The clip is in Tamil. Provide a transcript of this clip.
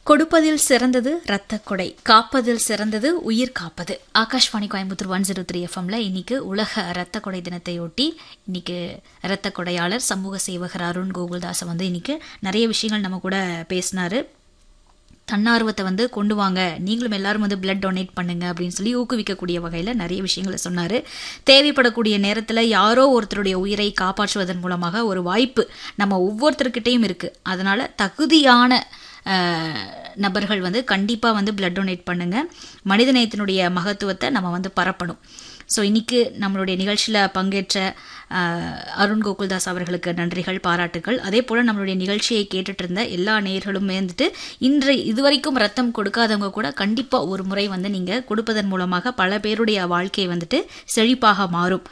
கொடுப்பதில் சிறந்தது இரத்த கொடை காப்பதில் சிறந்தது உயிர் காப்பது Akashvani Coimbatore one zero three எஃப்எம்ல இன்னைக்கு உலக இரத்த கொடை தினத்தையொட்டி இன்னைக்கு இரத்த கொடையாளர் சமூக சேவகர் அருண் கோகுல்தாஸை வந்து இன்னைக்கு நிறைய விஷயங்கள் நம்ம கூட பேசினாரு தன்னார்வத்தை வந்து கொண்டு வாங்க நீங்களும் எல்லாரும் வந்து பிளட் டொனேட் பண்ணுங்க அப்படின்னு சொல்லி ஊக்குவிக்கக்கூடிய வகையில் நிறைய விஷயங்களை சொன்னார் தேவைப்படக்கூடிய நேரத்தில் யாரோ ஒருத்தருடைய உயிரை காப்பாற்றுவதன் மூலமாக ஒரு வாய்ப்பு நம்ம ஒவ்வொருத்தர்கிட்டையும் இருக்குது அதனால் தகுதியான அஹ், நபர்கள் வந்து கண்டிப்பாக வந்து பிளட் டொனேட் பண்ணுங்கள் மனிதநேயத்தினுடைய மகத்துவத்தை நம்ம வந்து பரப்பணும் ஸோ இன்னைக்கு நம்மளுடைய நிகழ்ச்சியில் பங்கேற்ற அஹ், அருண் கோகுல்தாஸ் அவர்களுக்கு நன்றிகள் பாராட்டுகள் அதே போல் நம்மளுடைய நிகழ்ச்சியை கேட்டுட்டு இருந்த எல்லா நேயர்களுமே வந்துட்டு இன்று இதுவரைக்கும் ரத்தம் கொடுக்காதவங்க கூட கண்டிப்பாக ஒரு முறை வந்து நீங்கள் கொடுப்பதன் மூலமாக பல பேருடைய வாழ்க்கை வந்துட்டு செழிப்பாக மாறும்